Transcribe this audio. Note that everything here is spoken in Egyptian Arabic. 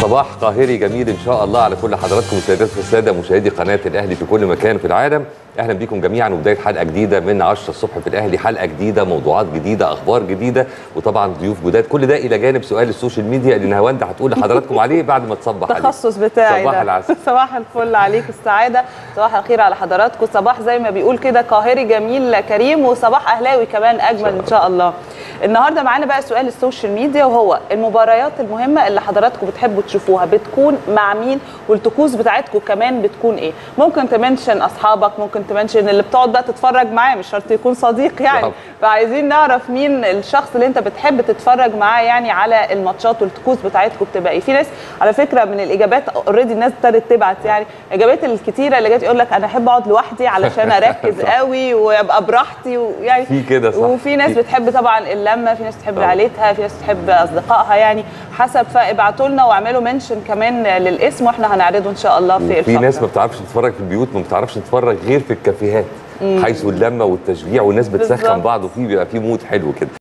صباح قاهري جميل ان شاء الله على كل حضراتكم السيدات والساده مشاهدي قناه الاهلي في كل مكان في العالم اهلا بكم جميعا وبدايه حلقه جديده من 10 الصبح في الاهلي حلقه جديده موضوعات جديده اخبار جديده وطبعا ضيوف جداد كل ده الى جانب سؤال السوشيال ميديا اللي نهاوند هتقول لحضراتكم عليه بعد ما تصبح عليه التخصص بتاعي صباح ده. العسل صباح الفل عليك السعاده صباح الخير على حضراتكم صباح زي ما بيقول كده قاهري جميل كريم وصباح اهلاوي كمان اجمل ان شاء الله النهارده معانا بقى سؤال السوشيال ميديا وهو المباريات المهمه اللي حضراتكم بتحبوا تشوفوها بتكون مع مين والطقوس بتاعتكم كمان بتكون ايه ممكن تمنشن اصحابك ممكن تمنشن اللي بتقعد بقى تتفرج معاه مش شرط يكون صديق يعني نعم. فعايزين نعرف مين الشخص اللي انت بتحب تتفرج معاه يعني على الماتشات والطقوس بتاعتكم بتبقى ايه في ناس على فكره من الاجابات اوريدي الناس ابتدت تبعت يعني الاجابات الكتيره اللي جت يقول لك انا احب اقعد لوحدي علشان اركز قوي وابقى براحتي ويعني في كده صح وفي ناس في- بتحب طبعا اللمه في ناس بتحب طبعا. عيلتها في ناس بتحب اصدقائها يعني حسب فابعتوا لنا واعملوا منشن كمان للاسم واحنا هنعرضه ان شاء الله في في الفقرة. ناس ما بتعرفش تتفرج في البيوت ما بتعرفش تتفرج غير في الكافيهات حيث اللمه والتشجيع والناس بتسخن بالظبط. بعض وفي بيبقى في مود حلو كده